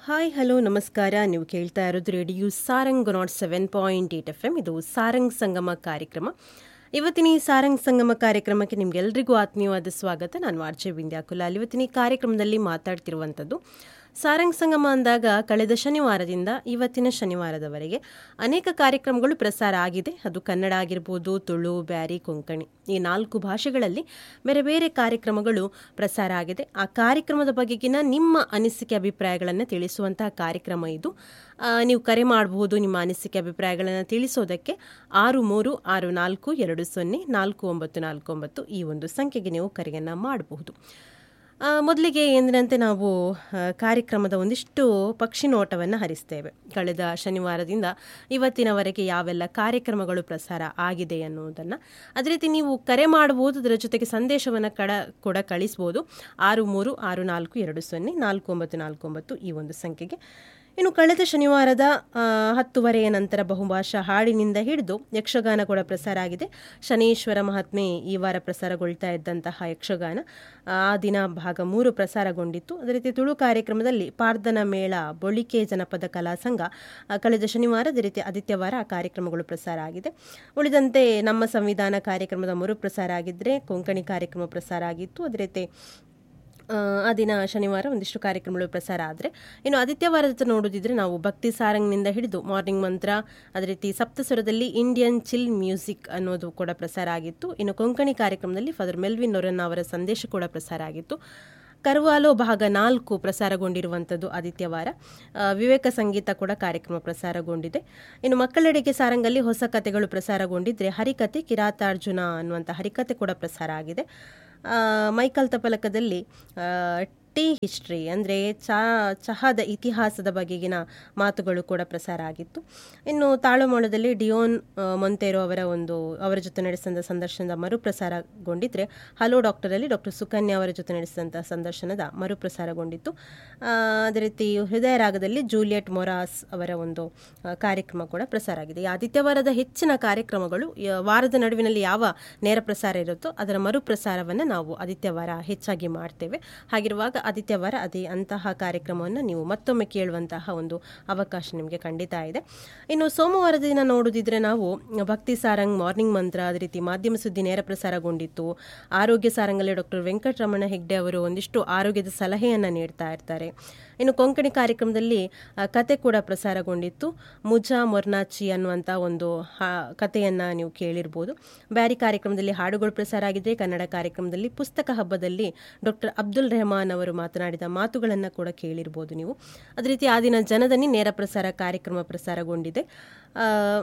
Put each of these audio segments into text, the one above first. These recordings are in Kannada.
ಹಾಯ್ ಹಲೋ ನಮಸ್ಕಾರ ನೀವು ಕೇಳ್ತಾ ಇರೋದು radio Sarang nought seven point eight F M ಇದು ಸಾರಂಗ್ ಸಂಗಮ ಕಾರ್ಯಕ್ರಮ ಇವತ್ತಿನ ಈ ಸಾರಂಗ್ ಸಂಗಮ ಕಾರ್ಯಕ್ರಮಕ್ಕೆ ನಿಮಗೆಲ್ಲರಿಗೂ ಆತ್ಮೀಯವಾದ ಸ್ವಾಗತ ನಾನು ಆರ್ಜೆ ಬಿಂದ್ಯಾಕುಲಾಲ್ ಇವತ್ತಿನ ಈ ಕಾರ್ಯಕ್ರಮದಲ್ಲಿ ಮಾತಾಡ್ತಿರುವಂಥದ್ದು ಸಾರಂಗ್ ಸಂಗಮ ಅಂದಾಗ ಕಳೆದ ಶನಿವಾರದಿಂದ ಇವತ್ತಿನ ಶನಿವಾರದವರೆಗೆ ಅನೇಕ ಕಾರ್ಯಕ್ರಮಗಳು ಪ್ರಸಾರ ಆಗಿದೆ ಅದು ಕನ್ನಡ ಆಗಿರ್ಬೋದು ತುಳು ಬ್ಯಾರಿ ಕೊಂಕಣಿ ಈ ನಾಲ್ಕು ಭಾಷೆಗಳಲ್ಲಿ ಬೇರೆ ಬೇರೆ ಕಾರ್ಯಕ್ರಮಗಳು ಪ್ರಸಾರ ಆಗಿದೆ ಆ ಕಾರ್ಯಕ್ರಮದ ಬಗೆಗಿನ ನಿಮ್ಮ ಅನಿಸಿಕೆ ಅಭಿಪ್ರಾಯಗಳನ್ನು ತಿಳಿಸುವಂತಹ ಕಾರ್ಯಕ್ರಮ ಇದು ಆ, ನೀವು ಕರೆ ಮಾಡಬಹುದು ನಿಮ್ಮ ಅನಿಸಿಕೆ ಅಭಿಪ್ರಾಯಗಳನ್ನು ತಿಳಿಸೋದಕ್ಕೆ ಆರು ಮೂರು ಆರು ನಾಲ್ಕು ಎರಡು ಸೊನ್ನೆ ನಾಲ್ಕು ಒಂಬತ್ತು ನಾಲ್ಕು ಒಂಬತ್ತು ಈ ಒಂದು ಸಂಖ್ಯೆಗೆ ನೀವು ಕರೆಯನ್ನು ಮಾಡಬಹುದು ಆ, ಮೊದಲಿಗೆ ಎಂದಿನಂತೆ ನಾವು ಆ, ಕಾರ್ಯಕ್ರಮದ ಒಂದಿಷ್ಟು ಪಕ್ಷಿ ನೋಟವನ್ನು ಹರಿಸ್ತೇವೆ ಕಳೆದ ಶನಿವಾರದಿಂದ ಇವತ್ತಿನವರೆಗೆ ಯಾವೆಲ್ಲ ಕಾರ್ಯಕ್ರಮಗಳು ಪ್ರಸಾರ ಆಗಿದೆ ಅನ್ನೋದನ್ನು ಅದೇ ರೀತಿ ನೀವು ಕರೆ ಮಾಡಬಹುದು ಅದರ ಜೊತೆಗೆ ಸಂದೇಶವನ್ನು ಕಡ ಕೂಡ ಕಳಿಸ್ಬೋದು ಆರು ಮೂರು ಆರು ನಾಲ್ಕು ಎರಡು ಸೊನ್ನೆ ನಾಲ್ಕು ಒಂಬತ್ತು ನಾಲ್ಕು ಒಂಬತ್ತು ಈ ಒಂದು ಸಂಖ್ಯೆಗೆ ಇನ್ನು ಕಳೆದ ಶನಿವಾರದ ಆ, ಹತ್ತುವರೆಯ ನಂತರ ಬಹುಭಾಷಾ ಹಾಡಿನಿಂದ ಹಿಡಿದು ಯಕ್ಷಗಾನ ಕೂಡ ಪ್ರಸಾರ ಆಗಿದೆ ಶನೀಶ್ವರ ಮಹಾತ್ಮೆ ಈ ವಾರ ಪ್ರಸಾರಗೊಳ್ತಾ ಇದ್ದಂತಹ ಯಕ್ಷಗಾನ ಆ ದಿನ ಭಾಗ ಮೂರು ಪ್ರಸಾರಗೊಂಡಿತ್ತು ಅದೇ ರೀತಿ ತುಳು ಕಾರ್ಯಕ್ರಮದಲ್ಲಿ ಪಾರ್ದನ ಮೇಳ ಬೊಳಿಕೆ ಜನಪದ ಕಲಾ ಸಂಘ ಆ, ಕಳೆದ ಶನಿವಾರ ಅದೇ ರೀತಿ ಆದಿತ್ಯವಾರ ಆ ಕಾರ್ಯಕ್ರಮಗಳು ಪ್ರಸಾರ ಆಗಿದೆ ಉಳಿದಂತೆ ನಮ್ಮ ಸಂವಿಧಾನ ಕಾರ್ಯಕ್ರಮದ ಮರು ಪ್ರಸಾರ ಆಗಿದ್ದರೆ ಕೊಂಕಣಿ ಕಾರ್ಯಕ್ರಮ ಪ್ರಸಾರ ಆಗಿತ್ತು ಅದೇ ರೀತಿ ಆ, ಆ ದಿನ ಶನಿವಾರ ಒಂದಿಷ್ಟು ಕಾರ್ಯಕ್ರಮಗಳು ಪ್ರಸಾರ ಆದರೆ ಇನ್ನು ಆದಿತ್ಯವಾರದ ನೋಡೋದಿದ್ರೆ ನಾವು ಭಕ್ತಿ ಸಾರಂಗ್ನಿಂದ ಹಿಡಿದು ಮಾರ್ನಿಂಗ್ ಮಂತ್ರ ಅದೇ ರೀತಿ ಸಪ್ತಸ್ವರದಲ್ಲಿ ಇಂಡಿಯನ್ ಚಿಲ್ ಮ್ಯೂಸಿಕ್ ಅನ್ನೋದು ಕೂಡ ಪ್ರಸಾರ ಆಗಿತ್ತು ಇನ್ನು ಕೊಂಕಣಿ ಕಾರ್ಯಕ್ರಮದಲ್ಲಿ ಫಾದರ್ ಮೆಲ್ವಿನ್ ನೊರನ್ ಅವರ ಸಂದೇಶ ಕೂಡ ಪ್ರಸಾರ ಆಗಿತ್ತು ಕರ್ವಾಲೋ ಭಾಗ ನಾಲ್ಕು ಪ್ರಸಾರಗೊಂಡಿರುವಂಥದ್ದು ಆದಿತ್ಯವಾರ ಆ, ವಿವೇಕ ಸಂಗೀತ ಕೂಡ ಕಾರ್ಯಕ್ರಮ ಪ್ರಸಾರಗೊಂಡಿದೆ ಇನ್ನು ಮಕ್ಕಳೆಡೆಗೆ ಸಾರಂಗಲ್ಲಿ ಹೊಸ ಕಥೆಗಳು ಪ್ರಸಾರಗೊಂಡಿದ್ರೆ ಹರಿಕತೆ ಕಿರಾತಾರ್ಜುನ ಅನ್ನುವಂಥ ಹರಿಕತೆ ಕೂಡ ಪ್ರಸಾರ ಆಗಿದೆ ಆ, ಮೈಕಲ್ ತಪಲಕದಲ್ಲಿ ಆ, ಟೀ ಹಿಸ್ಟ್ರಿ ಅಂದರೆ ಚಾ ಚಹಾದ ಇತಿಹಾಸದ ಬಗೆಗಿನ ಮಾತುಗಳು ಕೂಡ ಪ್ರಸಾರ ಆಗಿತ್ತು ಇನ್ನು ತಾಳುಮೋಳದಲ್ಲಿ ಡಿಯೋನ್ ಆ, ಮೊಂತೇರೋ ಅವರ ಒಂದು ಅವರ ಜೊತೆ ನಡೆಸಿದ ಸಂದರ್ಶನದ ಮರುಪ್ರಸಾರಗೊಂಡಿದ್ರೆ ಹಲೋ ಡಾಕ್ಟರಲ್ಲಿ ಡಾಕ್ಟರ್ ಸುಕನ್ಯಾ ಅವರ ಜೊತೆ ನಡೆಸಿದಂಥ ಸಂದರ್ಶನದ ಮರುಪ್ರಸಾರಗೊಂಡಿತ್ತು ಆ, ಅದೇ ರೀತಿ ಹೃದಯ ರಾಗದಲ್ಲಿ ಜೂಲಿಯಟ್ ಮೊರಾಸ್ ಅವರ ಒಂದು ಆ, ಕಾರ್ಯಕ್ರಮ ಕೂಡ ಪ್ರಸಾರ ಆಗಿದೆ ಈ ಆದಿತ್ಯವಾರದ ಹೆಚ್ಚಿನ ಕಾರ್ಯಕ್ರಮಗಳು ಯ- ವಾರದ ನಡುವಿನಲ್ಲಿ ಯಾವ ನೇರ ಪ್ರಸಾರ ಇರುತ್ತೋ ಅದರ ಮರುಪ್ರಸಾರವನ್ನು ನಾವು ಆದಿತ್ಯವಾರ ಹೆಚ್ಚಾಗಿ ಮಾಡ್ತೇವೆ ಹಾಗಿರುವಾಗ ಆದಿತ್ಯವಾರ ಅದೇ ಅಂತಹ ಕಾರ್ಯಕ್ರಮವನ್ನು ನೀವು ಮತ್ತೊಮ್ಮೆ ಕೇಳುವಂತಹ ಒಂದು ಅವಕಾಶ ನಿಮಗೆ ಖಂಡಿತ ಇದೆ ಇನ್ನು ಸೋಮವಾರದ ದಿನ ನೋಡೋದಿದ್ರೆ ನಾವು ಭಕ್ತಿ ಸಾರಂಗ್ ಮಾರ್ನಿಂಗ್ ಮಂತ್ರ ಅದೇ ರೀತಿ ಮಾಧ್ಯಮ ಸುದ್ದಿ ನೇರ ಪ್ರಸಾರಗೊಂಡಿತ್ತು ಆರೋಗ್ಯ ಸಾರಂಗಲ್ಲಿ ಡಾಕ್ಟರ್ ವೆಂಕಟರಮಣ ಹೆಗ್ಡೆ ಅವರು ಒಂದಿಷ್ಟು ಆರೋಗ್ಯದ ಸಲಹೆಯನ್ನು ನೀಡ್ತಾ ಇರ್ತಾರೆ ಇನ್ನು ಕೊಂಕಣಿ ಕಾರ್ಯಕ್ರಮದಲ್ಲಿ ಆ, ಕತೆ ಕೂಡ ಪ್ರಸಾರಗೊಂಡಿತ್ತು ಮುಜಾ ಮೊರ್ನಾಚಿ ಅನ್ನುವಂಥ ಒಂದು ಹಾ- ಕಥೆಯನ್ನು ನೀವು ಕೇಳಿರ್ಬೋದು ಬ್ಯಾರಿ ಕಾರ್ಯಕ್ರಮದಲ್ಲಿ ಹಾಡುಗಳು ಪ್ರಸಾರ ಆಗಿದೆ ಕನ್ನಡ ಕಾರ್ಯಕ್ರಮದಲ್ಲಿ ಪುಸ್ತಕ ಹಬ್ಬದಲ್ಲಿ ಡಾಕ್ಟರ್ ಅಬ್ದುಲ್ ರೆಹಮಾನ್ ಅವರು ಮಾತನಾಡಿದ ಮಾತುಗಳನ್ನು ಕೂಡ ಕೇಳಿರ್ಬೋದು ನೀವು ಅದೇ ರೀತಿ ಆ ದಿನ ಜನದನಿ ನೇರ ಪ್ರಸಾರ ಕಾರ್ಯಕ್ರಮ ಪ್ರಸಾರಗೊಂಡಿದೆ ಆ,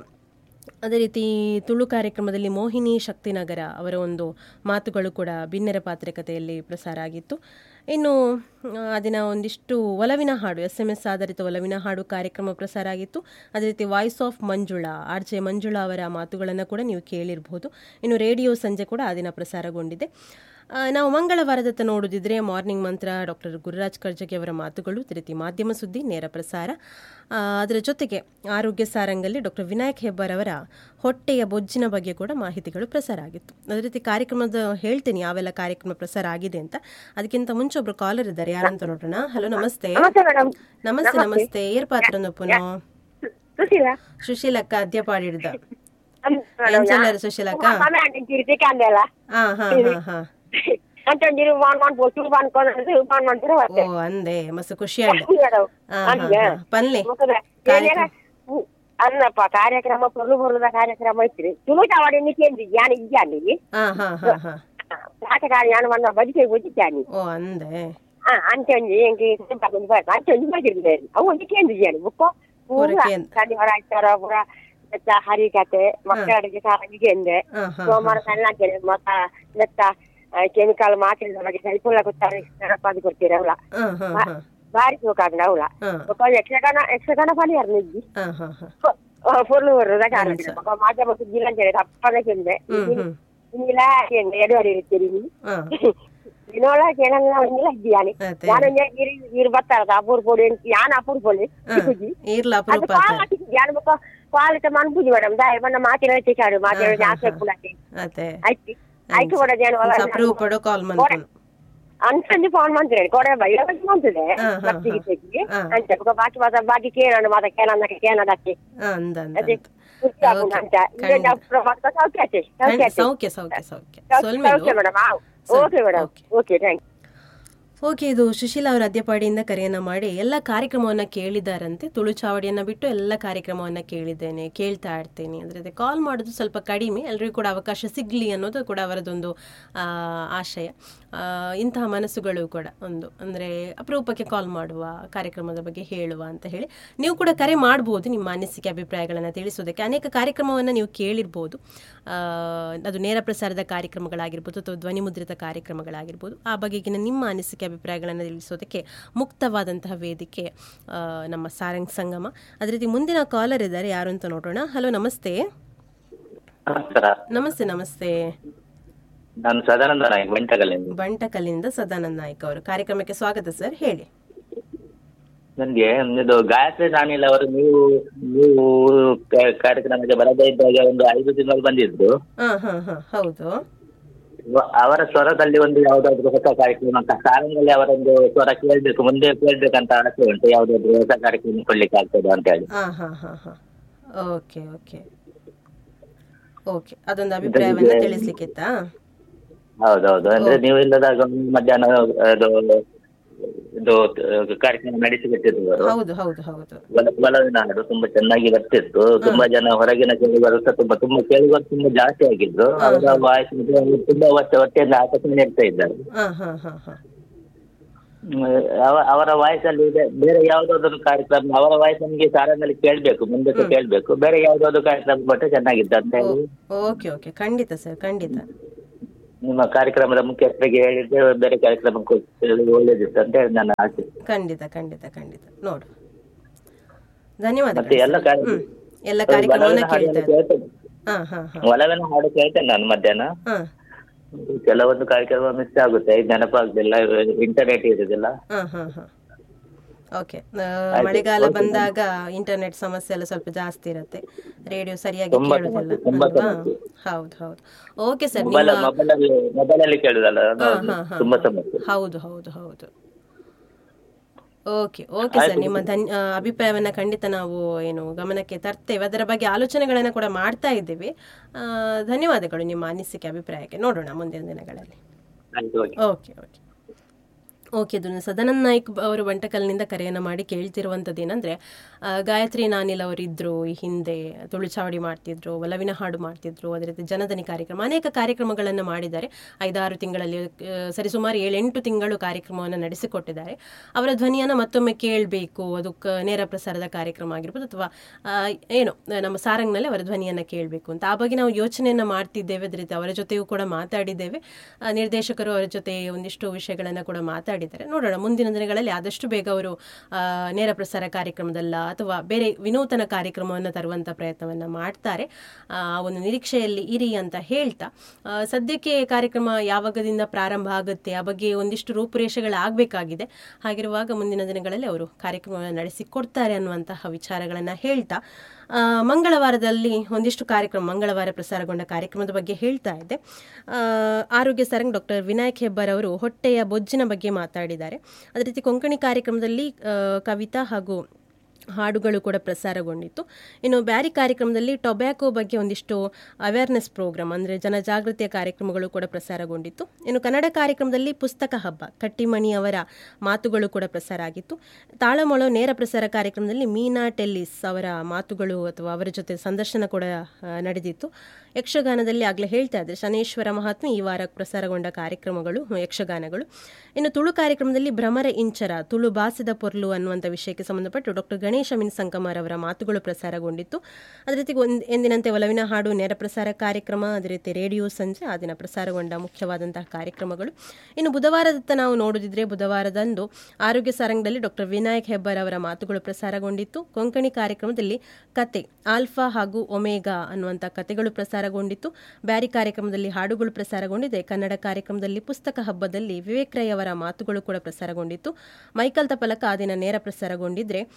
ಅದೇ ರೀತಿ ತುಳು ಕಾರ್ಯಕ್ರಮದಲ್ಲಿ ಮೋಹಿನಿ ಶಕ್ತಿನಗರ ಅವರ ಒಂದು ಮಾತುಗಳು ಕೂಡ ಬಿನ್ನೆರ ಪಾತ್ರೆ ಕಥೆಯಲ್ಲಿ ಪ್ರಸಾರ ಆಗಿತ್ತು ಇನ್ನು ಆ, ಆ ದಿನ ಒಂದಿಷ್ಟು ಒಲವಿನ ಹಾಡು ಎಸ್ ಎಮ್ ಎಸ್ ಆಧಾರಿತ ಒಲವಿನ ಹಾಡು ಕಾರ್ಯಕ್ರಮ ಪ್ರಸಾರ ಆಗಿತ್ತು ಅದೇ ರೀತಿ voice of Manjula R J Manjula ಅವರ ಮಾತುಗಳನ್ನು ಕೂಡ ನೀವು ಕೇಳಿರ್ಬೋದು ಇನ್ನು ರೇಡಿಯೋ ಸಂಜೆ ಕೂಡ ಆ ದಿನ ಪ್ರಸಾರಗೊಂಡಿದೆ ಆ, ನಾವು ಮಂಗಳವಾರದತ್ತ ನೋಡೋದಿದ್ರೆ ಮಾರ್ನಿಂಗ್ ಮಂತ್ರ ಡಾಕ್ಟರ್ ಗುರುರಾಜ್ ಕರ್ಜಗಿ ಅವರ ಮಾತುಗಳು ಅದೇ ರೀತಿ ಮಾಧ್ಯಮ ಸುದ್ದಿ ನೇರ ಪ್ರಸಾರ ಆ, ಅದರ ಜೊತೆಗೆ ಆರೋಗ್ಯ ಸಾರಂಗಲ್ಲಿ ಡಾಕ್ಟರ್ ವಿನಾಯಕ್ ಹೆಬ್ಬಾರ್ ಅವರ ಹೊಟ್ಟೆಯ ಬೊಜ್ಜಿನ ಬಗ್ಗೆ ಕೂಡ ಮಾಹಿತಿಗಳು ಪ್ರಸಾರ ಆಗಿತ್ತು ಅದೇ ರೀತಿ ಕಾರ್ಯಕ್ರಮದ ಹೇಳ್ತೀನಿ ಯಾವೆಲ್ಲ ಕಾರ್ಯಕ್ರಮ ಪ್ರಸಾರ ಆಗಿದೆ ಅಂತ ಅದಕ್ಕಿಂತ ಮುಂಚೆ ಒಬ್ರು ಕಾಲರ್ ಇದ್ದಾರೆ ಯಾರಂತ ನೋಡೋಣ ಹಲೋ ನಮಸ್ತೆ ನಮಸ್ತೆ ಮೇಡಮ್ ನಮಸ್ತೆ ನಮಸ್ತೆ ಏರ್ ಪಾತ್ರ ನೊಪ್ಪುನು ಸುಶೀಲ ಸುಶೀಲಕ್ಕ ಅದ್ಯಪಾಡಿಡ್ದ ಮೇಡಮ್ ಎಂಚಲ್ಲರು ಸುಶೀಲಕ್ಕ ಕಾಂದೆಲ್ಲ ಹಾ ಹಾ ಹಾ ಹಾ ಅಂತಂದಿರು ಮಾನ್ ಮಾನ್ ಪೋಸ್ಟು ಮಾಡ್ಕೊಂಡು ಮಾನ್ ಮಾಡ್ತಾರೆ ಓ ಅಂದೆ ಮಸ್ತ್ ಖುಷಿ ಆಯ್ತು ಮೇಡಮ್ ಹಾ ಹಾ ಹಾ ಪನ್ಲೆ ಅನ್ನಪ್ಪ ಕಾರ್ಯಕ್ರಮ ಪೊರ್ಲು ಪೊರ್ಲುದ ಕಾರ್ಯಕ್ರಮ ಐತ್ರಿ ತುಳುಟ ಅವಡಿ ನಿಕ್ಕೇಂದ್ರಿ ಯಾನ್ ಇದ್ದಾನಿ ಹಾ ಹಾ ಹಾ ಹಾ ನಾಟಕ ಯಾನ್ ಮನ್ನ ಬದಿಕೆ ಬದಿದ್ದಾನಿ ಓ ಅಂದೆ ಅಂಚಂಜಿ ಎಂಕಿ ಅಂಚಂಜಿ ಬದಿರ್ದೆ ಅವು ನಿಕ್ಕೇಂದ್ರಿ ಯಾನಿ ಬುಕ್ಕೋ ಪೂರ ಪೂರಕ್ಕೆ- ಶನಿವಾರ ಆಯ್ತಾರ ಪೂರ ನೆತ್ತ ಹರಿಕತೆ ಮಕ್ಕಳಿಗೆ ಸಾರಂಗಿಗೆ ಎಂದೆ ಹಾ ಹಾ ಸೋಮವಾರ ಸಣ್ಣ ಮತ್ತ ನೆತ್ತ ಕೆಮಿಕಲ್ ಮಾತ್ರೆ ಬಗ್ಗೆ ಸರಿಪುಲ್ಲ ಗೊತ್ತಾರೆ ಅದು ಕೊಡ್ತೀರ ಅವಳ ಹಾ ಹಾ ಹಾ ಬಾರಿ ಸೋಕಾಗ್ನ ಅವಳ ಹಾ ಯಕ್ಷಗಾನ ಯಕ್ಷಗಾನ ಪನಿ ಯಾರು ನಿಜ್ಜಿ ಹಾ ಹಾ ಹಾ ಫುಲ್ ಬರುದ ಕಾರಣ ಮಾಧ್ಯಮ ಸುದ್ದಿಲ್ಲ ಅಂತ ಹೇಳಿದ ಅಪ್ಪನ ಚೆಂದೆ ಹ್ಮ್ ಹ್ಮ್ ಇನ್ನಿಲ್ಲ ಚೆಂದೆ ಎರಡು ಇರ್ತೀರಿ ನೀನು ಹಾ ಇನ್ನೋಳ ಕೇಳಂಗ ಇನ್ನಿಲ್ಲ ಇದ್ದೀಯಾನಿ ಅದೇ ನಾನು ಗಿರಿ ಇರ್ ಬರ್ತಾರ ಅಪೂರ್ ಪೊಡಿ ಯಾನ್ ಅಪೂರ್ ಪೊಡಿ ಹಾ ಇರ್ಲ ಅದು ಅಪರೂಪ ಪಾಲ್ ಯಾನ್ ಬಕ್ಕ ಪಾಲಿತ ಮನ್ಪುಜಿ ಮೇಡಮ್ ದಾಯ ಬಣ್ಣ ಮಾತಿನ ಚಿಕಾಡು ಮಾತಿನ ಜಾಸ್ತಿ ಪುಲಾತಿ ಅದೇ ಆಯ್ತು ಆಯ್ತು ಕೂಡ ಜನ ಅಪರೂಪಡು ಕಾಲ್ ಮನ್ಪುನು ಅಂಚಂದು ಫೋನ್ ಮಾಡ್ತೀನಿ ಕೊಡೆ ಬೈಯ ಮಾಡ್ತಿದೆ ಹಾ, ಹಾ, ಬರ್ತಿಗೆ ತೆಗಿ ಹಾ. ಅಂಚ ಬೊಕ ಬಾಕಿ ಮಾತ ಬಾಕಿ ಕೇಳೋಣ ಮಾತ ಕೇಳೋಣ ಕೇಳೋದಕ್ಕೆ ಆ, ಅಂದ ಅಂದ ಅದೇ ಅಂದ. ಖುಷಿ ಆಗುಂಡು ಓಕೆ, ಅಂಚ ಈಗ ಖಂಡಿತ. ಡಾಕ್ಟರ್ ಮಾತ ಸೌಖ್ಯ ಆಚೆ ಸೌಖ್ಯ ಖಂಡಿತ, ಆಚೆ ಸೌಖ್ಯ ಸೌಖ್ಯ ಸೌಖ್ಯ ಸೌಖ್ಯ ಸೊಲ್ಮೇಲು ಮೇಡಮ್ ಸರಿ, okay madam okay. Okay thank okay ಇದು ಸುಶೀಲಾ ಅವರ ಅದ್ಯಪಾಡಿಯಿಂದ ಕರೆಯನ್ನ ಮಾಡಿ ಎಲ್ಲ ಕಾರ್ಯಕ್ರಮವನ್ನ ಕೇಳಿದಾರಂತೆ ತುಳು ಚಾವಡಿಯನ್ನ ಬಿಟ್ಟು ಎಲ್ಲ ಕಾರ್ಯಕ್ರಮವನ್ನ ಕೇಳಿದ್ದೇನೆ ಕೇಳ್ತಾ ಇರ್ತೇನೆ ಅಂದ್ರೆ ಕಾಲ್ ಮಾಡೋದು ಸ್ವಲ್ಪ ಕಡಿಮೆ ಎಲ್ರಿಗೂ ಕೂಡ ಅವಕಾಶ ಸಿಗ್ಲಿ ಅನ್ನೋದು ಕೂಡ ಅವರದೊಂದು ಆ, ಆಶಯ ಆ, ಇಂತಹ ಮನಸ್ಸುಗಳು ಕೂಡ ಒಂದು ಅಂದ್ರೆ ಅಪರೂಪಕ್ಕೆ ಕಾಲ್ ಮಾಡುವ ಕಾರ್ಯಕ್ರಮದ ಬಗ್ಗೆ ಹೇಳುವ ಅಂತ ಹೇಳಿ ನೀವು ಕೂಡ ಕರೆ ಮಾಡ್ಬೋದು ನಿಮ್ಮ ಅನಿಸಿಕೆ ಅಭಿಪ್ರಾಯಗಳನ್ನು ತಿಳಿಸೋದಕ್ಕೆ ಅನೇಕ ಕಾರ್ಯಕ್ರಮವನ್ನು ನೀವು ಕೇಳಿರ್ಬೋದು ಆ, ಅದು ನೇರ ಪ್ರಸಾರದ ಕಾರ್ಯಕ್ರಮಗಳಾಗಿರ್ಬೋದು ಅಥವಾ ಧ್ವನಿಮುದ್ರಿತ ಕಾರ್ಯಕ್ರಮಗಳಾಗಿರ್ಬೋದು ಆ ಬಗೆಗಿನ ನಿಮ್ಮ ಅನಿಸಿಕೆ ಅಭಿಪ್ರಾಯಗಳನ್ನು ತಿಳಿಸೋದಕ್ಕೆ ಮುಕ್ತವಾದಂತಹ ವೇದಿಕೆ ಆ, ನಮ್ಮ ಸಾರಂಗ್ ಸಂಗಮ ಅದೇ ರೀತಿ ಮುಂದಿನ ಕಾಲರ್ ಇದ್ದಾರೆ ಯಾರು ಅಂತ ನೋಡೋಣ ಹಲೋ ನಮಸ್ತೆ ನಮಸ್ಕಾರ ನಮಸ್ತೆ ನಮಸ್ತೆ ನಾನು ಸದಾನಂದ ನಾಯಕ್ ಬೆಂಟಗಲ್ಲಿಂದ ಬಂಟಕಲ್ಲಿಂದ ಸದಾನಂದ ನಾಯ್ಕ ಅವರು ಕಾರ್ಯಕ್ರಮಕ್ಕೆ ಸ್ವಾಗತ ಸರ್ ಹೇಳಿ ನನಗೆ ಇದು ಗಾಯತ್ರಿ ನಾನಿಲ್ ಅವರು ನೀವು ನೀವು ಕ- ಕಾರ್ಯಕ್ರಮಕ್ಕೆ ಬರದೇ ಇದ್ದಾಗ ಒಂದು ಐದು ತಿಂಗಳು ಬಂದಿದ್ರು ಹಾ ಹಾ ಹಾ ಹೌದು ವ- ಅವರ ಸ್ವರದಲ್ಲಿ ಒಂದು ಯಾವ್ದಾದ್ರು ಹೊಸ ಕಾರ್ಯಕ್ರಮ ಕ- ಸಾರಂಗಲ್ಲಿ ಅವರೊಂದು ಸ್ವರ ಕೇಳ್ಬೇಕು ಮುಂದೆ ಕೇಳ್ಬೇಕಂತ ಆಸೆ ಉಂಟು ಯಾವ್ದಾದ್ರು ಹೊಸ ಕಾರ್ಯಕ್ರಮ ಕೊಡ್ಲಿಕ್ಕೆ ಆಗ್ತದೆ ಅಂತ ಹೇಳಿ ಹಾ ಹಾ ಹಾ ಹಾ ಓಕೆ ಓಕೆ ಓಕೆ ಅದೊಂದು ಅಭಿಪ್ರಾಯವನ್ನ ತಿಳಿಸ್ಲಿಕ್ಕಿತ್ತಾ ಹೌದೌದು ಅಂದ್ರೆ ನೀವು ಇಲ್ಲದಾಗ ಒಂದು ಮಧ್ಯಾಹ್ನ ಅದು ಇದು ಕಾರ್ಯಕ್ರಮ ನಡೆಸಿಕೊಟ್ಟಿದ್ರು ಅವರು ಹೌದು ಹೌದು ಹೌದು ಒಲ- ಒಲವಿನ ಹಾಡು ತುಂಬಾ ಚೆನ್ನಾಗಿ ಬರ್ತಿತ್ತು ತುಂಬಾ ಜನ ಹೊರಗಿನ ಕೇಳಿಗರು ಸಹ ತುಂಬಾ ತುಂಬಾ ಕೇಳಿಗರು ತುಂಬಾ ಜಾಸ್ತಿ ಆಗಿದ್ರು ಅವರ ವಾಯ್ಸ್ ತುಂಬಾ ವರ್ಷ ಹೊಟ್ಟೆಯಿಂದ ಆಸಕ್ತಿ ನೀಡ್ತಾ ಇದ್ದಾರೆ ಹಾ ಹಾ ಹಾ ಹಾ ಹ್ಮ್, ಅವ- ಅವರ ವಾಯ್ಸ್ ಅಲ್ಲಿ ಇದೆ ಬೇರೆ ಯಾವ್ದಾದ್ರು ಕಾರ್ಯಕ್ರಮ ಅವರ ವಾಯ್ಸ್ ನಮಗೆ ಸಾರಂಗಲ್ಲಿ ಕೇಳ್ಬೇಕು ಮುಂದೆ ಸಹ ಕೇಳ್ಬೇಕು ಬೇರೆ ಯಾವ್ದಾದ್ರು ಕಾರ್ಯಕ್ರಮ ಕೊಟ್ಟರೆ ಚೆನ್ನಾಗಿತ್ತು ಅಂತ ಹೇಳಿ ಓಕೆ ಓಕೆ ಖಂಡಿತ ಸರ್ ಖಂಡಿತ ನಿಮ್ಮ ಕಾರ್ಯಕ್ರಮದ ಮುಖ್ಯಸ್ಥರಿಗೆ ಹೇಳಿದ್ರೆ ಬೇರೆ ಕಾರ್ಯಕ್ರಮ ಕೊಟ್ಟಿದ್ರೆ ಒಳ್ಳೇದಿತ್ತು ಅಂತ ಹೇಳಿ ನನ್ನ ಆಸೆ ಖಂಡಿತ ಖಂಡಿತ ಖಂಡಿತ ನೋಡು ಧನ್ಯವಾದಗಳು ಮತ್ತೆ ಎಲ್ಲ ಸರ್. ಕಾರ್ಯ- ಹ್ಮ್ ಎಲ್ಲ ಕಾರ್ಯಕ್ರಮವನ್ನ ಒಲವಿನ ಹಾಡು ಕೇಳ್ತಾ ಕೇಳ್ತೇನೆ ಹಾ ಹಾ ಹಾ ಒಲವಿನ ಹಾಡು ಕೇಳ್ತೇನೆ ನಾನು ಮಧ್ಯಾಹ್ನ ಹಾ ಕೆಲವೊಂದು ಕಾರ್ಯಕ್ರಮ ಮಿಸ್ ಆಗುತ್ತೆ ಇದು ನೆನಪಾಗ್ಲಿಲ್ಲ ಇಂಟರ್ನೆಟ್ ಇರುದಿಲ್ಲ ಹಾ ಹಾ ಹಾ ಓಕೆ ಮಳೆಗಾಲ ಬಂದಾಗ ಇಂಟರ್ನೆಟ್ ಸಮಸ್ಯೆ ಎಲ್ಲ ಸ್ವಲ್ಪ ಜಾಸ್ತಿ ಇರುತ್ತೆ ರೇಡಿಯೋ ಸರಿಯಾಗಿ ತುಂಬಾ ಕೇಳುದಿಲ್ಲ ಸಮಸ್ಯೆ, ತುಂಬಾ ಅಲ್ವಾ ಸಮಸ್ಯೆ. ಹೌದು ಹೌದು ಓಕೆ ಸರ್ ಮೊಬೈಲ್ ನಿಮ್ಮ ಮೊಬೈಲ್ ಅಲ್ಲಿ ಮೊಬೈಲ್ ಅಲ್ಲಿ ಕೇಳುದಲ್ಲ ಅದು ಹಾ, ಹಾ, ಹಾ, ತುಂಬಾ ಹಾ. ಸಮಸ್ಯೆ ಹೌದು ಹೌದು ಹೌದು ಓಕೆ ಓಕೆ ಸರ್ ನಿಮ್ಮ ಧನ್ ಆ, ಅಭಿಪ್ರಾಯವನ್ನ ಖಂಡಿತ ನಾವು ಏನು ಗಮನಕ್ಕೆ ತರ್ತೇವೆ ಅದರ ಬಗ್ಗೆ ಆಲೋಚನೆಗಳನ್ನ ಕೂಡ ಮಾಡ್ತಾ ಇದ್ದೇವೆ ಆ, ಧನ್ಯವಾದಗಳು ನಿಮ್ಮ ಅನಿಸಿಕೆ ಅಭಿಪ್ರಾಯಕ್ಕೆ ನೋಡೋಣ ಮುಂದಿನ ದಿನಗಳಲ್ಲಿ ಆಯ್ತು ಓಕೆ ಓಕೆ ಓಕೆ ಓಕೆ ಇದು ಸದಾನಂದ ನಾಯ್ಕ್ ಅವರು ಬಂಟಕಲ್ನಿಂದ ಕರೆಯನ್ನು ಮಾಡಿ ಕೇಳ್ತಿರುವಂಥದ್ದು ಏನಂದರೆ ಗಾಯತ್ರಿ ನಾನಿಲ್ ಅವರಿದ್ದರು ಈ ಹಿಂದೆ ತುಳುಚಾವಡಿ ಮಾಡ್ತಿದ್ರು ಒಲವಿನ ಹಾಡು ಮಾಡ್ತಿದ್ರು ಅದೇ ರೀತಿ ಜನದನಿ ಕಾರ್ಯಕ್ರಮ ಅನೇಕ ಕಾರ್ಯಕ್ರಮಗಳನ್ನು ಮಾಡಿದ್ದಾರೆ ಐದಾರು ತಿಂಗಳಲ್ಲಿ ಆ, ಸರಿಸುಮಾರು ಏಳೆಂಟು ತಿಂಗಳು ಕಾರ್ಯಕ್ರಮವನ್ನು ನಡೆಸಿಕೊಟ್ಟಿದ್ದಾರೆ ಅವರ ಧ್ವನಿಯನ್ನು ಮತ್ತೊಮ್ಮೆ ಕೇಳಬೇಕು ಅದು ಕ ನೇರ ಪ್ರಸಾರದ ಕಾರ್ಯಕ್ರಮ ಆಗಿರ್ಬೋದು ಅಥವಾ ಆ, ಏನು ನಮ್ಮ ಸಾರಂಗ್ನಲ್ಲಿ ಅವರ ಧ್ವನಿಯನ್ನು ಕೇಳಬೇಕು ಅಂತ ಆ ಬಗ್ಗೆ ನಾವು ಯೋಚನೆಯನ್ನು ಮಾಡ್ತಿದ್ದೇವೆ ಅದೇ ರೀತಿ ಅವರ ಜೊತೆಯೂ ಕೂಡ ಮಾತಾಡಿದ್ದೇವೆ ಆ, ನಿರ್ದೇಶಕರು ಅವರ ಜೊತೆ ಒಂದಿಷ್ಟು ವಿಷಯಗಳನ್ನು ಕೂಡ ಮಾತಾಡಿದ್ದಾರೆ ನೋಡೋಣ ಮುಂದಿನ ದಿನಗಳಲ್ಲಿ ಆದಷ್ಟು ಬೇಗ ಅವರು ಆ, ನೇರ ಪ್ರಸಾರ ಕಾರ್ಯಕ್ರಮದಲ್ಲ ಅಥವಾ ಬೇರೆ ವಿನೂತನ ಕಾರ್ಯಕ್ರಮವನ್ನು ತರುವಂಥ ಪ್ರಯತ್ನವನ್ನು ಮಾಡ್ತಾರೆ ಆ ಆ ಒಂದು ನಿರೀಕ್ಷೆಯಲ್ಲಿ ಇರಿ ಅಂತ ಹೇಳ್ತಾ ಆ, ಸದ್ಯಕ್ಕೆ ಕಾರ್ಯಕ್ರಮ ಯಾವಾಗದಿಂದ ಪ್ರಾರಂಭ ಆಗುತ್ತೆ ಆ ಬಗ್ಗೆ ಒಂದಿಷ್ಟು ರೂಪುರೇಷೆಗಳಾಗಬೇಕಾಗಿದೆ ಹಾಗಿರುವಾಗ ಮುಂದಿನ ದಿನಗಳಲ್ಲಿ ಅವರು ಕಾರ್ಯಕ್ರಮವನ್ನು ನಡೆಸಿಕೊಡ್ತಾರೆ ಅನ್ನುವಂತಹ ವಿಚಾರಗಳನ್ನು ಹೇಳ್ತಾ ಆ, ಮಂಗಳವಾರದಲ್ಲಿ ಒಂದಿಷ್ಟು ಕಾರ್ಯಕ್ರಮ ಮಂಗಳವಾರ ಪ್ರಸಾರಗೊಂಡ ಕಾರ್ಯಕ್ರಮದ ಬಗ್ಗೆ ಹೇಳ್ತಾ ಇದ್ದೆ ಆ, ಆರೋಗ್ಯ ಸರಂಗ್ ಡಾಕ್ಟರ್ ವಿನಾಯಕ್ ಹೆಬ್ಬರ್ ಅವರು ಹೊಟ್ಟೆಯ ಬೊಜ್ಜಿನ ಬಗ್ಗೆ ಮಾತಾಡಿದ್ದಾರೆ ಅದೇ ರೀತಿ ಕೊಂಕಣಿ ಕಾರ್ಯಕ್ರಮದಲ್ಲಿ ಆ, ಕವಿತಾ ಹಾಗೂ ಹಾಡುಗಳು ಕೂಡ ಪ್ರಸಾರಗೊಂಡಿತ್ತು ಇನ್ನು ಬ್ಯಾರಿ ಕಾರ್ಯಕ್ರಮದಲ್ಲಿ ಟೊಬ್ಯಾಕೋ ಬಗ್ಗೆ ಒಂದಿಷ್ಟು ಅವೇರ್ನೆಸ್ ಪ್ರೋಗ್ರಾಮ್ ಅಂದರೆ ಜನಜಾಗೃತಿಯ ಕಾರ್ಯಕ್ರಮಗಳು ಕೂಡ ಪ್ರಸಾರಗೊಂಡಿತ್ತು ಇನ್ನು ಕನ್ನಡ ಕಾರ್ಯಕ್ರಮದಲ್ಲಿ ಪುಸ್ತಕ ಹಬ್ಬ ಕಟ್ಟಿಮಣಿ ಅವರ ಮಾತುಗಳು ಕೂಡ ಪ್ರಸಾರ ಆಗಿತ್ತು ತಾಳಮೊಳ ನೇರ ಪ್ರಸಾರ ಕಾರ್ಯಕ್ರಮದಲ್ಲಿ ಮೀನಾ ಟೆಲ್ಲಿಸ್ ಅವರ ಮಾತುಗಳು ಅಥವಾ ಅವರ ಜೊತೆ ಸಂದರ್ಶನ ಕೂಡ ಆ, ನಡೆದಿತ್ತು ಯಕ್ಷಗಾನದಲ್ಲಿ ಆಗಲೇ ಹೇಳ್ತಾ ಇದ್ದೆ ಶನೇಶ್ವರ ಮಹಾತ್ಮೆ ಈ ವಾರ ಪ್ರಸಾರಗೊಂಡ ಕಾರ್ಯಕ್ರಮಗಳು ಯಕ್ಷಗಾನಗಳು ಇನ್ನು ತುಳು ಕಾರ್ಯಕ್ರಮದಲ್ಲಿ ಭ್ರಮರ ಇಂಚರ ತುಳು ಬಾಸಿದ ಪೊರ್ಲು ಅನ್ನುವಂಥ ವಿಷಯಕ್ಕೆ ಸಂಬಂಧಪಟ್ಟು ಡಾಕ್ಟರ್ ಗಣೇಶ ಮಿನ್ ಸಂಕಮಾರ್ ಅವರ ಮಾತುಗಳು ಪ್ರಸಾರಗೊಂಡಿತ್ತು ಅದೇ ರೀತಿ ಒಂದ್- ಎಂದಿನಂತೆ ಒಲವಿನ ಹಾಡು ನೇರ ಪ್ರಸಾರ ಕಾರ್ಯಕ್ರಮ ಅದೇ ರೀತಿ ರೇಡಿಯೋ ಸಂಜೆ ಆ ದಿನ ಪ್ರಸಾರಗೊಂಡ ಮುಖ್ಯವಾದಂತಹ ಕಾರ್ಯಕ್ರಮಗಳು ಇನ್ನು ಬುಧವಾರದತ್ತ ನಾವು ನೋಡೋದಿದ್ರೆ ಬುಧವಾರದಂದು ಆರೋಗ್ಯ ಸಾರಂಗದಲ್ಲಿ ಡಾಕ್ಟರ್ ವಿನಾಯಕ್ ಹೆಬ್ಬರ್ ಅವರ ಮಾತುಗಳು ಪ್ರಸಾರಗೊಂಡಿತ್ತು ಕೊಂಕಣಿ ಕಾರ್ಯಕ್ರಮದಲ್ಲಿ ಕತೆ ಆಲ್ಫಾ ಹಾಗೂ ಒಮೇಗಾ ಅನ್ನುವಂಥ ಕತೆಗಳು ಪ್ರಸಾರಗೊಂಡಿತ್ತು ಬ್ಯಾರಿ ಕಾರ್ಯಕ್ರಮದಲ್ಲಿ ಹಾಡುಗಳು ಪ್ರಸಾರಗೊಂಡಿದೆ ಕನ್ನಡ ಕಾರ್ಯಕ್ರಮದಲ್ಲಿ ಪುಸ್ತಕ ಹಬ್ಬದಲ್ಲಿ ವಿವೇಕ್ ರೈ ಅವರ ಮಾತುಗಳು ಕೂಡ ಪ್ರಸಾರಗೊಂಡಿತ್ತು ಮೈಕಲ್ ತಪಲಕ ಆ ದಿನ ನೇರ ಪ್ರಸಾರಗೊಂಡಿದ್ರೆ ಆ,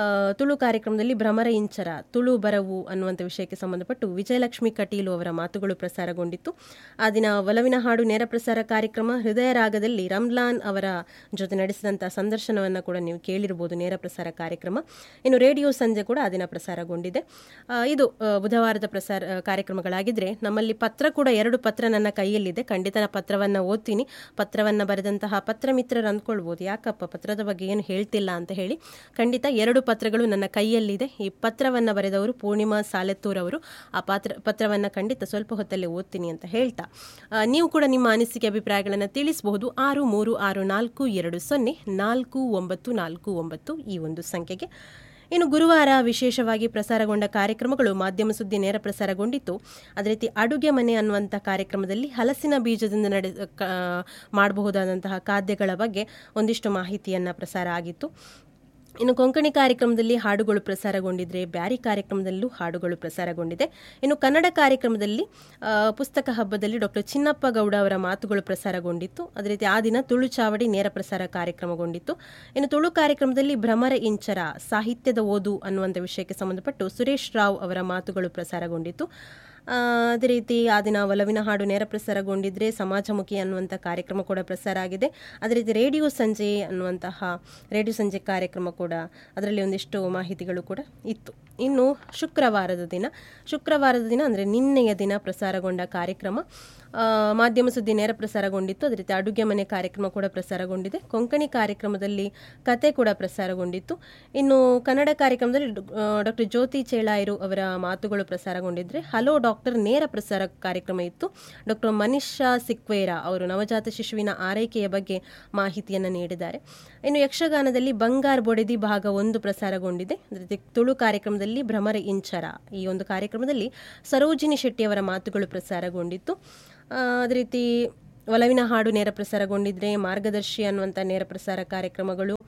ತುಳು ಕಾರ್ಯಕ್ರಮದಲ್ಲಿ ಭ್ರಮರ ಇಂಚರ ತುಳು ಬರವು ಅನ್ನುವಂಥ ವಿಷಯಕ್ಕೆ ಸಂಬಂಧಪಟ್ಟು ವಿಜಯಲಕ್ಷ್ಮಿ ಕಟೀಲು ಅವರ ಮಾತುಗಳು ಪ್ರಸಾರಗೊಂಡಿತ್ತು ಆ ದಿನ ಒಲವಿನ ಹಾಡು ನೇರ ಪ್ರಸಾರ ಕಾರ್ಯಕ್ರಮ ಹೃದಯ ರಾಗದಲ್ಲಿ ರಂಲಾನ್ ಅವರ ಜೊತೆ ನಡೆಸಿದಂಥ ಸಂದರ್ಶನವನ್ನು ಕೂಡ ನೀವು ಕೇಳಿರ್ಬೋದು ನೇರ ಪ್ರಸಾರ ಕಾರ್ಯಕ್ರಮ ಇನ್ನು ರೇಡಿಯೋ ಸಂಜೆ ಕೂಡ ಆ ದಿನ ಪ್ರಸಾರಗೊಂಡಿದೆ ಆ, ಇದು ಆ, ಬುಧವಾರದ ಪ್ರಸಾರ ಆ, ಕಾರ್ಯಕ್ರಮಗಳಾಗಿದ್ದರೆ ನಮ್ಮಲ್ಲಿ ಪತ್ರ ಕೂಡ ಎರಡು ಪತ್ರ ನನ್ನ ಕೈಯಲ್ಲಿದೆ ಖಂಡಿತ ನಾ ಪತ್ರವನ್ನು ಓದ್ತೀನಿ ಪತ್ರವನ್ನು ಬರೆದಂತಹ ಪತ್ರ ಮಿತ್ರರು ಅಂದ್ಕೊಳ್ಬೋದು ಯಾಕಪ್ಪ ಪತ್ರದ ಬಗ್ಗೆ ಏನು ಹೇಳ್ತಿಲ್ಲ ಅಂತ ಹೇಳಿ ಖಂಡಿತ ಎರಡು ಪತ್ರಗಳು ನನ್ನ ಕೈಯಲ್ಲಿದೆ ಈ ಪತ್ರವನ್ನು ಬರೆದವರು ಪೂರ್ಣಿಮಾ ಸಾಲೆತ್ತೂರ್ ಅವರು ಆ ಪಾತ್ರ ಪತ್ರವನ್ನು ಖಂಡಿತ ಸ್ವಲ್ಪ ಹೊತ್ತಲ್ಲೇ ಓದ್ತೀನಿ ಅಂತ ಹೇಳ್ತಾ ಆ, ನೀವು ಕೂಡ ನಿಮ್ಮ ಅನಿಸಿಕೆ ಅಭಿಪ್ರಾಯಗಳನ್ನು ತಿಳಿಸಬಹುದು ಆರು ಮೂರು ಆರು ನಾಲ್ಕು ಎರಡು ಸೊನ್ನೆ ನಾಲ್ಕು ಒಂಬತ್ತು ನಾಲ್ಕು ಒಂಬತ್ತು ಈ ಒಂದು ಸಂಖ್ಯೆಗೆ ಇನ್ನು ಗುರುವಾರ ವಿಶೇಷವಾಗಿ ಪ್ರಸಾರಗೊಂಡ ಕಾರ್ಯಕ್ರಮಗಳು ಮಾಧ್ಯಮ ಸುದ್ದಿ ನೇರ ಪ್ರಸಾರಗೊಂಡಿತ್ತು ಅದೇ ರೀತಿ ಅಡುಗೆ ಮನೆ ಅನ್ನುವಂಥ ಕಾರ್ಯಕ್ರಮದಲ್ಲಿ ಹಲಸಿನ ಬೀಜದಿಂದ ನಡೆ ಕ- ಮಾಡಬಹುದಾದಂತಹ ಖಾದ್ಯಗಳ ಬಗ್ಗೆ ಒಂದಿಷ್ಟು ಮಾಹಿತಿಯನ್ನು ಪ್ರಸಾರ ಆಗಿತ್ತು ಇನ್ನು ಕೊಂಕಣಿ ಕಾರ್ಯಕ್ರಮದಲ್ಲಿ ಹಾಡುಗಳು ಪ್ರಸಾರಗೊಂಡಿದ್ರೆ ಬ್ಯಾರಿ ಕಾರ್ಯಕ್ರಮದಲ್ಲೂ ಹಾಡುಗಳು ಪ್ರಸಾರಗೊಂಡಿದೆ ಇನ್ನು ಕನ್ನಡ ಕಾರ್ಯಕ್ರಮದಲ್ಲಿ ಆ, ಪುಸ್ತಕ ಹಬ್ಬದಲ್ಲಿ ಡಾಕ್ಟರ್ ಚಿನ್ನಪ್ಪ ಗೌಡ ಅವರ ಮಾತುಗಳು ಪ್ರಸಾರಗೊಂಡಿತ್ತು ಅದೇ ರೀತಿ ಆ ದಿನ ತುಳು ಚಾವಡಿ ನೇರ ಪ್ರಸಾರ ಕಾರ್ಯಕ್ರಮಗೊಂಡಿತ್ತು ಇನ್ನು ತುಳು ಕಾರ್ಯಕ್ರಮದಲ್ಲಿ ಭ್ರಮರ ಇಂಚರ ಸಾಹಿತ್ಯದ ಓದು ಅನ್ನುವಂಥ ವಿಷಯಕ್ಕೆ ಸಂಬಂಧಪಟ್ಟು ಸುರೇಶ್ ರಾವ್ ಅವರ ಮಾತುಗಳು ಪ್ರಸಾರಗೊಂಡಿತ್ತು ಆ, ಅದೇ ರೀತಿ ಆ ದಿನ ಒಲವಿನ ಹಾಡು ನೇರ ಪ್ರಸಾರಗೊಂಡಿದ್ರೆ ಸಮಾಜಮುಖಿ ಅನ್ನುವಂಥ ಕಾರ್ಯಕ್ರಮ ಕೂಡ ಪ್ರಸಾರ ಆಗಿದೆ ಅದೇ ರೀತಿ ರೇಡಿಯೋ ಸಂಜೆ ಅನ್ನುವಂತಹ ರೇಡಿಯೋ ಸಂಜೆ ಕಾರ್ಯಕ್ರಮ ಕೂಡ ಅದರಲ್ಲಿ ಒಂದಿಷ್ಟು ಮಾಹಿತಿಗಳು ಕೂಡ ಇತ್ತು ಇನ್ನು ಶುಕ್ರವಾರದ ದಿನ ಶುಕ್ರವಾರದ ದಿನ ಅಂದರೆ ನಿನ್ನೆಯ ದಿನ ಪ್ರಸಾರಗೊಂಡ ಕಾರ್ಯಕ್ರಮ ಆ, ಮಾಧ್ಯಮ ಸುದ್ದಿ ನೇರ ಪ್ರಸಾರಗೊಂಡಿತ್ತು ಅದೇ ರೀತಿ ಅಡುಗೆ ಮನೆ ಕಾರ್ಯಕ್ರಮ ಕೂಡ ಪ್ರಸಾರಗೊಂಡಿದೆ ಕೊಂಕಣಿ ಕಾರ್ಯಕ್ರಮದಲ್ಲಿ ಕತೆ ಕೂಡ ಪ್ರಸಾರಗೊಂಡಿತ್ತು ಇನ್ನು ಕನ್ನಡ ಕಾರ್ಯಕ್ರಮದಲ್ಲಿ ಡಾಕ್ಟರ್ ಜ್ಯೋತಿ ಚೇಳಾಯರು ಅವರ ಮಾತುಗಳು ಪ್ರಸಾರಗೊಂಡಿದ್ರೆ ಹಲೋ ಡಾಕ್ಟರ್ ನೇರ ಪ್ರಸಾರ ಕಾರ್ಯಕ್ರಮ ಇತ್ತು ಡಾಕ್ಟರ್ ಮನಿಷಾ ಸಿಕ್ವೇರ ಅವರು ನವಜಾತ ಶಿಶುವಿನ ಆರೈಕೆಯ ಬಗ್ಗೆ ಮಾಹಿತಿಯನ್ನು ನೀಡಿದ್ದಾರೆ ಇನ್ನು ಯಕ್ಷಗಾನದಲ್ಲಿ ಬಂಗಾರ್ ಬೊಡೆದಿ ಭಾಗ ಒಂದು ಪ್ರಸಾರಗೊಂಡಿದೆ ಅದೇ ರೀತಿ ತುಳು ಕಾರ್ಯಕ್ರಮದಲ್ಲಿ ಭ್ರಮರ ಇಂಚರ ಈ ಒಂದು ಕಾರ್ಯಕ್ರಮದಲ್ಲಿ ಸರೋಜಿನಿ ಶೆಟ್ಟಿಯವರ ಮಾತುಗಳು ಪ್ರಸಾರಗೊಂಡಿತ್ತು ಆ, ಅದೇ ರೀತಿ ಒಲವಿನ ಹಾಡು ನೇರ ಪ್ರಸಾರಗೊಂಡಿದ್ರೆ ಮಾರ್ಗದರ್ಶಿ ಅನ್ನುವಂಥ ನೇರ ಪ್ರಸಾರ ಕಾರ್ಯಕ್ರಮಗಳು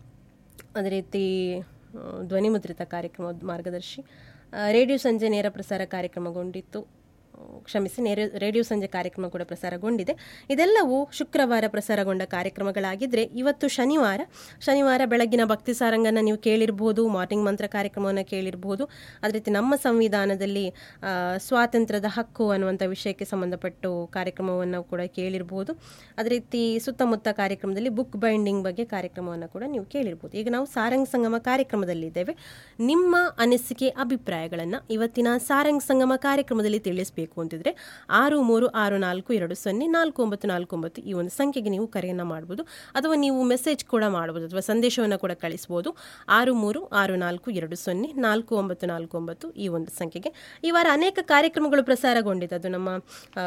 ಅದೇ ರೀತಿ ಆ, ಧ್ವನಿಮುದ್ರಿತ ಕಾರ್ಯಕ್ರಮ ಮಾರ್ಗದರ್ಶಿ ಆ, ರೇಡಿಯೋ ಸಂಜೆ ನೇರ ಪ್ರಸಾರ ಕಾರ್ಯಕ್ರಮಗೊಂಡಿತ್ತು ಆ, ಕ್ಷಮಿಸಿ ನೇರ ರೇಡಿಯೋ ಸಂಜೆ ಕಾರ್ಯಕ್ರಮ ಕೂಡ ಪ್ರಸಾರಗೊಂಡಿದೆ ಇದೆಲ್ಲವೂ ಶುಕ್ರವಾರ ಪ್ರಸಾರಗೊಂಡ ಕಾರ್ಯಕ್ರಮಗಳಾಗಿದ್ದರೆ ಇವತ್ತು ಶನಿವಾರ ಶನಿವಾರ ಬೆಳಗ್ಗಿನ ಭಕ್ತಿ ಸಾರಂಗನ ನೀವು ಕೇಳಿರ್ಬೋದು ಮಾರ್ನಿಂಗ್ ಮಂತ್ರ ಕಾರ್ಯಕ್ರಮವನ್ನು ಕೇಳಿರ್ಬೋದು ಅದೇ ರೀತಿ ನಮ್ಮ ಸಂವಿಧಾನದಲ್ಲಿ ಆ, ಸ್ವಾತಂತ್ರ್ಯದ ಹಕ್ಕು ಅನ್ನುವಂಥ ವಿಷಯಕ್ಕೆ ಸಂಬಂಧಪಟ್ಟು ಕಾರ್ಯಕ್ರಮವನ್ನು ಕೂಡ ಕೇಳಿರ್ಬೋದು ಅದೇ ರೀತಿ ಸುತ್ತಮುತ್ತ ಕಾರ್ಯಕ್ರಮದಲ್ಲಿ ಬುಕ್ ಬೈಂಡಿಂಗ್ ಬಗ್ಗೆ ಕಾರ್ಯಕ್ರಮವನ್ನು ಕೂಡ ನೀವು ಕೇಳಿರ್ಬೋದು ಈಗ ನಾವು ಸಾರಂಗ್ ಸಂಗಮ ಕಾರ್ಯಕ್ರಮದಲ್ಲಿದ್ದೇವೆ ನಿಮ್ಮ ಅನಿಸಿಕೆ ಅಭಿಪ್ರಾಯಗಳನ್ನು ಇವತ್ತಿನ ಸಾರಂಗ್ ಸಂಗಮ ಕಾರ್ಯಕ್ರಮದಲ್ಲಿ ತಿಳಿಸಬೇಕು ಅಂತಿದ್ರೆ ಆರು ಮೂರು ಆರು ನಾಲ್ಕು ಎರಡು ಸೊನ್ನೆ ನಾಲ್ಕು ಒಂಬತ್ತು ನಾಲ್ಕು ಒಂಬತ್ತು ಈ ಒಂದು ಸಂಖ್ಯೆಗೆ ನೀವು ಕರೆಯನ್ನು ಮಾಡ್ಬೋದು ಅಥವಾ ನೀವು ಮೆಸೇಜ್ ಕೂಡ ಮಾಡ್ಬೋದು ಅಥವಾ ಸಂದೇಶವನ್ನು ಕೂಡ ಕಳಿಸ್ಬೋದು ಆರು ಮೂರು ಆರು ನಾಲ್ಕು ಎರಡು ಸೊನ್ನೆ ನಾಲ್ಕು ಒಂಬತ್ತು ನಾಲ್ಕು ಒಂಬತ್ತು ಈ ಒಂದು ಸಂಖ್ಯೆಗೆ ಈ ವಾರ ಅನೇಕ ಕಾರ್ಯಕ್ರಮಗಳು ಪ್ರಸಾರಗೊಂಡಿದೆ ಅದು ನಮ್ಮ ಆ,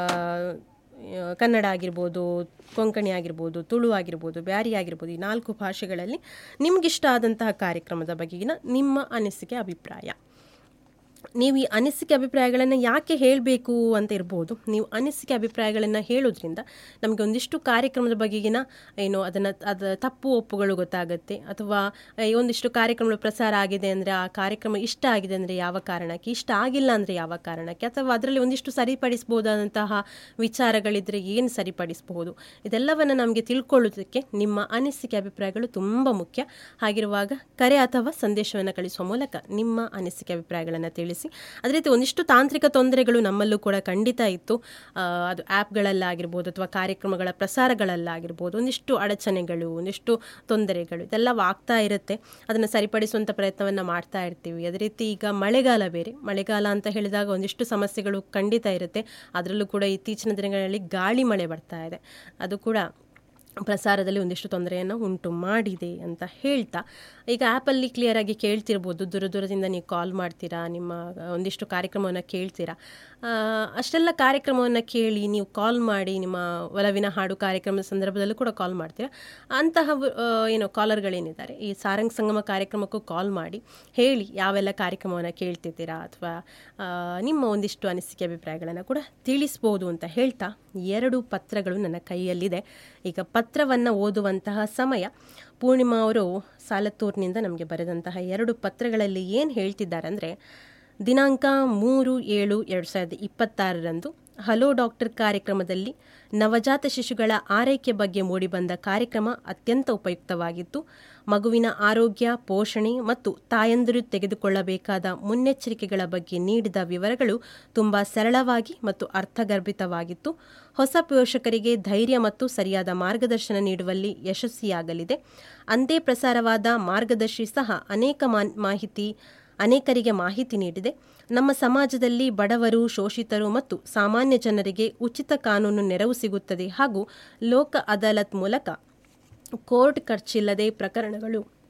ಕನ್ನಡ ಆಗಿರ್ಬೋದು ಕೊಂಕಣಿ ಆಗಿರ್ಬೋದು ತುಳು ಆಗಿರ್ಬೋದು ಬ್ಯಾರಿ ಆಗಿರ್ಬೋದು ಈ ನಾಲ್ಕು ಭಾಷೆಗಳಲ್ಲಿ ನಿಮಗಿಷ್ಟ ಆದಂತಹ ಕಾರ್ಯಕ್ರಮದ ಬಗೆಗಿನ ನಿಮ್ಮ ಅನಿಸಿಕೆ ಅಭಿಪ್ರಾಯ ನೀವು ಈ ಅನಿಸಿಕೆ ಅಭಿಪ್ರಾಯಗಳನ್ನು ಯಾಕೆ ಹೇಳಬೇಕು ಅಂತ ಇರ್ಬೋದು ನೀವು ಅನಿಸಿಕೆ ಅಭಿಪ್ರಾಯಗಳನ್ನು ಹೇಳೋದ್ರಿಂದ ನಮಗೆ ಒಂದಿಷ್ಟು ಕಾರ್ಯಕ್ರಮದ ಬಗೆಗಿನ ಏನು ಅದನ್ನು ಅದ ತಪ್ಪು ಒಪ್ಪುಗಳು ಗೊತ್ತಾಗುತ್ತೆ ಅಥವಾ ಈ ಒಂದಿಷ್ಟು ಕಾರ್ಯಕ್ರಮಗಳು ಪ್ರಸಾರ ಆಗಿದೆ ಅಂದರೆ ಆ ಕಾರ್ಯಕ್ರಮ ಇಷ್ಟ ಆಗಿದೆ ಅಂದರೆ ಯಾವ ಕಾರಣಕ್ಕೆ ಇಷ್ಟ ಆಗಿಲ್ಲ ಅಂದರೆ ಯಾವ ಕಾರಣಕ್ಕೆ ಅಥವಾ ಅದರಲ್ಲಿ ಒಂದಿಷ್ಟು ಸರಿಪಡಿಸ್ಬೋದಾದಂತಹ ವಿಚಾರಗಳಿದ್ದರೆ ಏನು ಸರಿಪಡಿಸಬಹುದು ಇದೆಲ್ಲವನ್ನು ನಮಗೆ ತಿಳ್ಕೊಳ್ಳೋದಕ್ಕೆ ನಿಮ್ಮ ಅನಿಸಿಕೆ ಅಭಿಪ್ರಾಯಗಳು ತುಂಬ ಮುಖ್ಯ ಹಾಗಿರುವಾಗ ಕರೆ ಅಥವಾ ಸಂದೇಶವನ್ನು ಕಳಿಸುವ ಮೂಲಕ ನಿಮ್ಮ ಅನಿಸಿಕೆ ಅಭಿಪ್ರಾಯಗಳನ್ನು ತಿಳಿಸಿ ಅದೇ ರೀತಿ ಒಂದಿಷ್ಟು ತಾಂತ್ರಿಕ ತೊಂದರೆಗಳು ನಮ್ಮಲ್ಲೂ ಕೂಡ ಖಂಡಿತ ಇತ್ತು ಆ, ಅದು ಆ್ಯಪ್ಗಳಲ್ಲಾಗಿರ್ಬೋದು ಅಥವಾ ಕಾರ್ಯಕ್ರಮಗಳ ಪ್ರಸಾರಗಳಲ್ಲಾಗಿರ್ಬೋದು ಒಂದಿಷ್ಟು ಅಡಚಣೆಗಳು ಒಂದಿಷ್ಟು ತೊಂದರೆಗಳು ಇದೆಲ್ಲ ಆಗ್ತಾ ಇರುತ್ತೆ ಅದನ್ನು ಸರಿಪಡಿಸುವಂಥ ಪ್ರಯತ್ನವನ್ನು ಮಾಡ್ತಾ ಇರ್ತೀವಿ ಅದೇ ರೀತಿ ಈಗ ಮಳೆಗಾಲ ಬೇರೆ ಮಳೆಗಾಲ ಅಂತ ಹೇಳಿದಾಗ ಒಂದಿಷ್ಟು ಸಮಸ್ಯೆಗಳು ಖಂಡಿತ ಇರುತ್ತೆ ಅದರಲ್ಲೂ ಕೂಡ ಇತ್ತೀಚಿನ ದಿನಗಳಲ್ಲಿ ಗಾಳಿ ಮಳೆ ಬರ್ತಾ ಇದೆ ಅದು ಕೂಡ ಪ್ರಸಾರದಲ್ಲಿ ಒಂದಿಷ್ಟು ತೊಂದರೆಯನ್ನು ಉಂಟು ಮಾಡಿದೆ ಅಂತ ಹೇಳ್ತಾ ಈಗ ಆ್ಯಪಲ್ಲಿ ಕ್ಲಿಯರಾಗಿ ಕೇಳ್ತಿರ್ಬೋದು ದೂರ ದೂರದಿಂದ ನೀವು ಕಾಲ್ ಮಾಡ್ತೀರಾ ನಿಮ್ಮ ಒಂದಿಷ್ಟು ಕಾರ್ಯಕ್ರಮವನ್ನು ಕೇಳ್ತೀರಾ ಆ, ಅಷ್ಟೆಲ್ಲ ಕಾರ್ಯಕ್ರಮವನ್ನು ಕೇಳಿ ನೀವು ಕಾಲ್ ಮಾಡಿ ನಿಮ್ಮ ಒಲವಿನ ಹಾಡು ಕಾರ್ಯಕ್ರಮದ ಸಂದರ್ಭದಲ್ಲೂ ಕೂಡ ಕಾಲ್ ಮಾಡ್ತೀರಾ ಅಂತಹ ಆ, ಏನು ಕಾಲರ್ಗಳೇನಿದ್ದಾರೆ ಈ ಸಾರಂಗ್ ಸಂಗಮ ಕಾರ್ಯಕ್ರಮಕ್ಕೂ ಕಾಲ್ ಮಾಡಿ ಹೇಳಿ ಯಾವೆಲ್ಲ ಕಾರ್ಯಕ್ರಮವನ್ನು ಕೇಳ್ತಿದ್ದೀರಾ ಅಥವಾ ಆ, ನಿಮ್ಮ ಒಂದಿಷ್ಟು ಅನಿಸಿಕೆ ಅಭಿಪ್ರಾಯಗಳನ್ನು ಕೂಡ ತಿಳಿಸ್ಬೋದು ಅಂತ ಹೇಳ್ತಾ ಎರಡು ಪತ್ರಗಳು ನನ್ನ ಕೈಯಲ್ಲಿದೆ ಈಗ ಪತ್ರವನ್ನು ಓದುವಂತಹ ಸಮಯ ಪೂರ್ಣಿಮಾ ಅವರು ಸಾಲತ್ತೂರಿನಿಂದ ನಮಗೆ ಬರೆದಂತಹ ಎರಡು ಪತ್ರಗಳಲ್ಲಿ ಏನು ಹೇಳ್ತಿದ್ದಾರೆ ಅಂದರೆ ದಿನಾಂಕ ಮೂರು ಏಳು ಎರಡು ಸಾವಿರದ ಇಪ್ಪತ್ತಾರರಂದು ಹಲೋ ಡಾಕ್ಟರ್ ಕಾರ್ಯಕ್ರಮದಲ್ಲಿ ನವಜಾತ ಶಿಶುಗಳ ಆರೈಕೆ ಬಗ್ಗೆ ಮೂಡಿಬಂದ ಕಾರ್ಯಕ್ರಮ ಅತ್ಯಂತ ಉಪಯುಕ್ತವಾಗಿತ್ತು ಮಗುವಿನ ಆರೋಗ್ಯ ಪೋಷಣೆ ಮತ್ತು ತಾಯಂದಿರು ತೆಗೆದುಕೊಳ್ಳಬೇಕಾದ ಮುನ್ನೆಚ್ಚರಿಕೆಗಳ ಬಗ್ಗೆ ನೀಡಿದ ವಿವರಗಳು ತುಂಬ ಸರಳವಾಗಿ ಮತ್ತು ಅರ್ಥಗರ್ಭಿತವಾಗಿತ್ತು ಹೊಸ ಪೋಷಕರಿಗೆ ಧೈರ್ಯ ಮತ್ತು ಸರಿಯಾದ ಮಾರ್ಗದರ್ಶನ ನೀಡುವಲ್ಲಿ ಯಶಸ್ವಿಯಾಗಲಿದೆ ಅಂದೇ ಪ್ರಸಾರವಾದ ಮಾರ್ಗದರ್ಶಿ ಸಹ ಅನೇಕ ಮಾಹಿತಿ ಅನೇಕರಿಗೆ ಮಾಹಿತಿ ನೀಡಿದೆ ನಮ್ಮ ಸಮಾಜದಲ್ಲಿ ಬಡವರು ಶೋಷಿತರು ಮತ್ತು ಸಾಮಾನ್ಯ ಜನರಿಗೆ ಉಚಿತ ಕಾನೂನು ನೆರವು ಸಿಗುತ್ತದೆ ಹಾಗೂ ಲೋಕ ಅದಾಲತ್ ಮೂಲಕ ಕೋರ್ಟ್ ಖರ್ಚಿಲ್ಲದೆ ಪ್ರಕರಣಗಳು